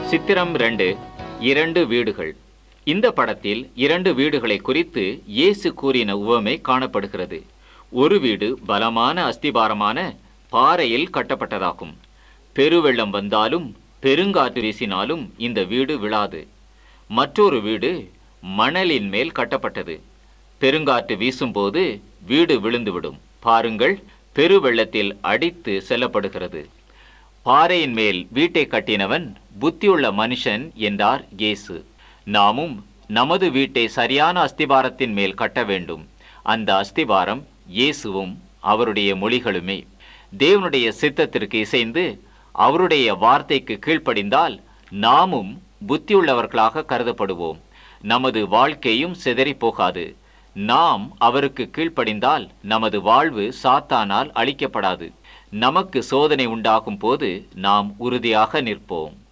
சித்திரம் ரெண்டு இரண்டு வீடுகள் இந்த படத்தில் இரண்டு வீடுகளை குறித்து இயேசு கூறின உவமை காணப்படுகிறது ஒரு வீடு பலமான அஸ்திபாரமான பாறையில் கட்டப்பட்டதாகும் பெருவெள்ளம் வந்தாலும் பெருங்காற்று வீசினாலும் இந்த வீடு விழாது மற்றொரு வீடு மணலின் மேல் கட்டப்பட்டது பெருங்காற்று வீசும்போது வீடு விழுந்துவிடும் பாருங்கள் பெருவெள்ளத்தில் அடித்து செல்லப்படுகிறது பாறையின் மேல் வீட்டை கட்டினவன் புத்தியுள்ள மனுஷன் என்றார் இயேசு நாமும் நமது வீட்டை சரியான அஸ்திபாரத்தின் மேல் கட்ட வேண்டும் அந்த அஸ்திபாரம் இயேசுவும் அவருடைய மொழிகளுமே தேவனுடைய சித்தத்திற்கு இசைந்து அவருடைய வார்த்தைக்கு கீழ்ப்படிந்தால் நாமும் புத்தியுள்ளவர்களாக கருதப்படுவோம் நமது வாழ்க்கையும் சிதறிப் போகாது நாம் அவருக்கு கீழ்ப்படிந்தால் நமது வாழ்வு சாத்தானால் அழிக்கப்படாது நமக்கு சோதனை உண்டாகும் போது நாம் உறுதியாக நிற்போம்